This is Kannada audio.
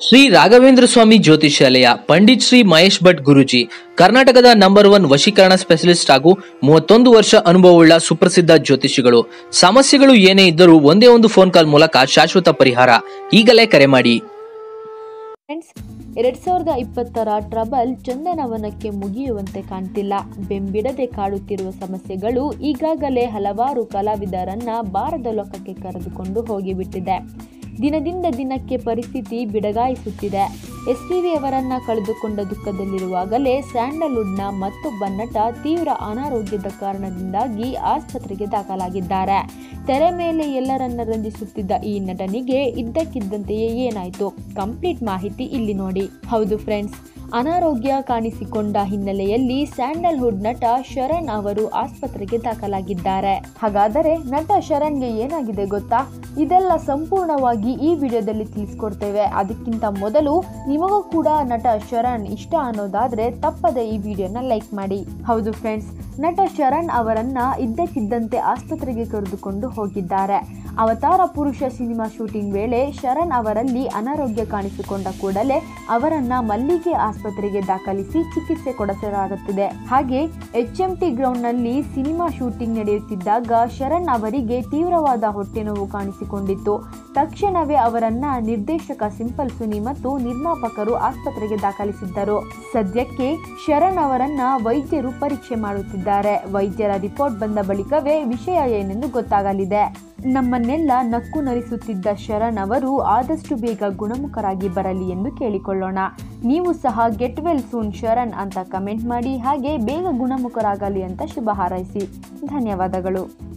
ಶ್ರೀ ರಾಘವೇಂದ್ರ ಸ್ವಾಮಿ ಜ್ಯೋತಿಷಾಲಯ ಪಂಡಿತ್ ಶ್ರೀ ಮಹೇಶ್ ಭಟ್ ಗುರುಜಿ ಕರ್ನಾಟಕದ ನಂಬರ್ ಒನ್ ವಶೀಕರಣ ಸ್ಪೆಷಲಿಸ್ಟ್ ಹಾಗೂ ಮೂವತ್ತೊಂದು ವರ್ಷ ಅನುಭವವುಳ್ಳ ಸುಪ್ರಸಿದ್ಧ ಜ್ಯೋತಿಷಿಗಳು ಸಮಸ್ಯೆಗಳು ಏನೇ ಇದ್ದರೂ ಒಂದೇ ಒಂದು ಫೋನ್ ಕಾಲ್ ಮೂಲಕ ಶಾಶ್ವತ ಪರಿಹಾರ ಈಗಲೇ ಕರೆ ಮಾಡಿ ಫ್ರೆಂಡ್ಸ್ ಎರಡ್ ಸಾವಿರದ ಇಪ್ಪತ್ತರ ಟ್ರಬಲ್ ಚಂದನವನಕ್ಕೆ ಮುಗಿಯುವಂತೆ ಕಾಣ್ತಿಲ್ಲ ಬೆಂಬಿಡದೆ ಕಾಡುತ್ತಿರುವ ಸಮಸ್ಯೆಗಳು ಈಗಾಗಲೇ ಹಲವಾರು ಕಲಾವಿದರನ್ನ ಬಾರದ ಲೋಕಕ್ಕೆ ಕರೆದುಕೊಂಡು ಹೋಗಿಬಿಟ್ಟಿದೆ ದಿನದಿಂದ ದಿನಕ್ಕೆ ಪರಿಸ್ಥಿತಿ ಬಿಡಗಾಯಿಸುತ್ತಿದೆ ಎಸ್ ಟಿ ವಿ ಅವರನ್ನ ಕಳೆದುಕೊಂಡ ದುಃಖದಲ್ಲಿರುವಾಗಲೇ ಸ್ಯಾಂಡಲ್ವುಡ್ನ ಮತ್ತೊಬ್ಬ ನಟ ತೀವ್ರ ಅನಾರೋಗ್ಯದ ಕಾರಣದಿಂದಾಗಿ ಆಸ್ಪತ್ರೆಗೆ ದಾಖಲಾಗಿದ್ದಾರೆ ತೆರೆ ಮೇಲೆ ಎಲ್ಲರನ್ನ ರಂಜಿಸುತ್ತಿದ್ದ ಈ ನಟನಿಗೆ ಇದ್ದಕ್ಕಿದ್ದಂತೆಯೇ ಏನಾಯಿತು ಕಂಪ್ಲೀಟ್ ಮಾಹಿತಿ ಇಲ್ಲಿ ನೋಡಿ ಹೌದು ಫ್ರೆಂಡ್ಸ್ ಅನಾರೋಗ್ಯ ಕಾಣಿಸಿಕೊಂಡ ಹಿನ್ನೆಲೆಯಲ್ಲಿ ಸ್ಯಾಂಡಲ್ವುಡ್ ನಟ ಶರಣ್ ಅವರು ಆಸ್ಪತ್ರೆಗೆ ದಾಖಲಾಗಿದ್ದಾರೆ ಹಾಗಾದರೆ ನಟ ಶರಣ್ಗೆ ಏನಾಗಿದೆ ಗೊತ್ತಾ ಇದೆಲ್ಲ ಸಂಪೂರ್ಣವಾಗಿ ಈ ವಿಡಿಯೋದಲ್ಲಿ ತಿಳಿಸ್ಕೊಡ್ತೇವೆ ಅದಕ್ಕಿಂತ ಮೊದಲು ನಿಮಗೂ ಕೂಡ ನಟ ಶರಣ್ ಇಷ್ಟ ಅನ್ನೋದಾದ್ರೆ ತಪ್ಪದೆ ಈ ವಿಡಿಯೋನ ಲೈಕ್ ಮಾಡಿ ಹೌದು ಫ್ರೆಂಡ್ಸ್ ನಟ ಶರಣ್ ಅವರನ್ನ ಇದ್ದಕ್ಕಿದ್ದಂತೆ ಆಸ್ಪತ್ರೆಗೆ ಕರೆದುಕೊಂಡು ಹೋಗಿದ್ದಾರೆ ಅವತಾರ ಪುರುಷ ಸಿನಿಮಾ ಶೂಟಿಂಗ್ ವೇಳೆ ಶರಣ್ ಅವರಲ್ಲಿ ಅನಾರೋಗ್ಯ ಕಾಣಿಸಿಕೊಂಡ ಕೂಡಲೇ ಅವರನ್ನ ಮಲ್ಲಿಗೆ ಆಸ್ಪತ್ರೆಗೆ ದಾಖಲಿಸಿ ಚಿಕಿತ್ಸೆ ಕೊಡಿಸಲಾಗುತ್ತಿದೆ ಹಾಗೆ ಎಚ್ ಎಂ ಟಿ ಗ್ರೌಂಡ್ನಲ್ಲಿ ಸಿನಿಮಾ ಶೂಟಿಂಗ್ ನಡೆಯುತ್ತಿದ್ದಾಗ ಶರಣ್ ಅವರಿಗೆ ತೀವ್ರವಾದ ಹೊಟ್ಟೆ ನೋವು ಕಾಣಿಸಿಕೊಂಡಿತ್ತು ತಕ್ಷಣವೇ ಅವರನ್ನ ನಿರ್ದೇಶಕ ಸಿಂಪಲ್ ಸುನಿ ಮತ್ತು ನಿರ್ಮಾಪಕರು ಆಸ್ಪತ್ರೆಗೆ ದಾಖಲಿಸಿದ್ದರು ಸದ್ಯಕ್ಕೆ ಶರಣ್ ಅವರನ್ನ ವೈದ್ಯರು ಪರೀಕ್ಷೆ ಮಾಡುತ್ತಿದ್ದಾರೆ ವೈದ್ಯರ ರಿಪೋರ್ಟ್ ಬಂದ ಬಳಿಕವೇ ವಿಷಯ ಏನೆಂದು ಗೊತ್ತಾಗಲಿದೆ ನಮ್ಮನ್ನೆಲ್ಲ ನಕ್ಕು ನರಿಸುತ್ತಿದ್ದ ಶರಣ್ ಅವರು ಆದಷ್ಟು ಬೇಗ ಗುಣಮುಖರಾಗಿ ಬರಲಿ ಎಂದು ಕೇಳಿಕೊಳ್ಳೋಣ ನೀವು ಸಹ ಗೆಟ್ ವೆಲ್ ಸೂನ್ ಶರಣ್ ಅಂತ ಕಮೆಂಟ್ ಮಾಡಿ ಹಾಗೆ ಬೇಗ ಗುಣಮುಖರಾಗಲಿ ಅಂತ ಶುಭ ಹಾರೈಸಿ ಧನ್ಯವಾದಗಳು